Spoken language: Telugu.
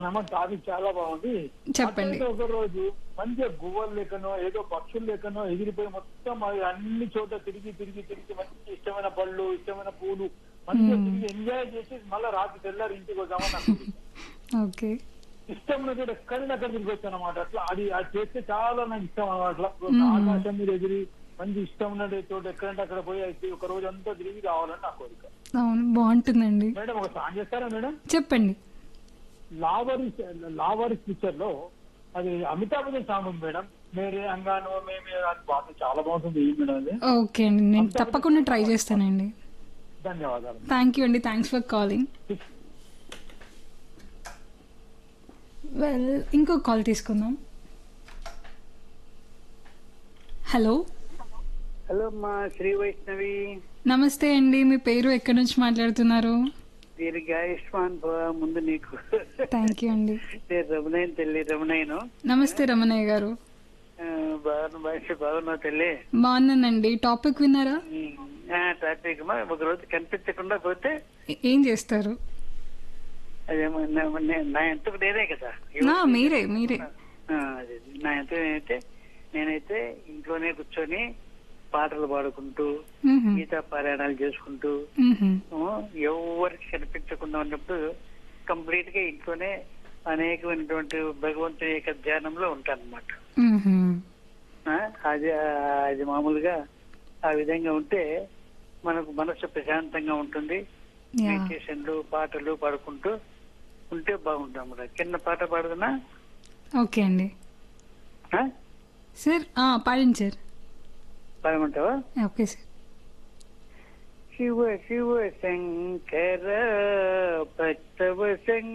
నమ్మ టాపిక్ చాలా బాగుంది చెప్పండి. అట్లయితే ఒక రోజు మంచిగా గువ్వలు లెక్కనో ఏదో పక్షులు లెక్కనో ఎగిరిపోయి మొత్తం అవి అన్ని చోట్ల తిరిగి తిరిగి తిరిగి మంచి ఇష్టమైన పళ్ళు ఇష్టమైన పూలు మంచిగా తిరిగి ఎంజాయ్ చేసి మళ్ళీ రాత్రి తెల్లారి ఇంటికి వద్దామని అనుకుంది ఓకే ఇష్టం ఉన్న చోట ఎక్కడైనా అక్కడ తిరిగి వచ్చాను అనమాట అట్లా అది అది చేస్తే చాలా నాకు ఇష్టం అనమాట అట్లా ఆకాశం మీద ఎగిరి మంచి ఇష్టం ఉన్న చోట ఎక్కడంటే అక్కడ పోయి అయితే ఒక రోజు అంతా తిరిగి రావాలని నా కోరిక అవును బాగుంటుందండి మేడం ఒక సాంగ్ చేస్తారా మేడం చెప్పండి లావరిస్ లావరిస్ పిక్చర్ లో అది అమితాబ్ బచ్చన్ సాంగ్ ఉంది మేడం మేరే అంగానో మేమే అది పాట చాలా బాగుంటుంది ఈ మేడం అది ఓకే అండి నేను తప్పకుండా ట్రై చేస్తానండి ధన్యవాదాలు థ్యాంక్ యూ అండి థ్యాంక్స్ ఫర్ కాలింగ్ వెల్ ఇంకో కాల్ తీసుకుందాం హలో హలో మా శ్రీ వైష్ణవి నమస్తే అండి మీ పేరు ఎక్కడి నుంచి మాట్లాడుతున్నారు దీర్ఘాయుష్మాన్ భవ ముందు నీకు థ్యాంక్ యూ అండి నేను రమణయ్య తల్లి రమణయ్యను నమస్తే రమణయ్య గారు ఆ, బాగున్నా మనిషి బాగున్నావు తల్లి బాగున్నానండి టాపిక్ విన్నారా ఆ, టాపిక్ మా ఒక రోజు కనిపించకుండా పోతే ఏ- ఏం చేస్తారు అదేమో నా- నే- నా ఎంతకు నేనే కదా నా మీరే మీరే ఆ, అదే. నా ఎంత నేనైతే నేనైతే ఇంట్లోనే కూర్చొని పాటలు పాడుకుంటూ మ్హూ. గీతా పారాయణాలు చేసుకుంటూ మ్హూ. ఎవరికి కనిపించకుండా ఉన్నప్పుడు కంప్లీట్ గా ఇంట్లోనే అనేకమైనటువంటి భగవంతుని యొక్క ధ్యానంలో ఉంటాను అనమాట మ్హూ. అది అది మామూలుగా ఆ విధంగా ఉంటే మనకు మనసు ప్రశాంతంగా ఉంటుంది యా మెడిటేషన్లు పాటలు పాడుకుంటూ ఉంటే బాగుంటాం అన్నమాట కింద పాట పాడుతున్నా ఓకే అండి సార్ ఆ, పాడండి సార్ పాడమంటావా ఓకే సార్ శివ శివ శంకర భక్తవ శంకర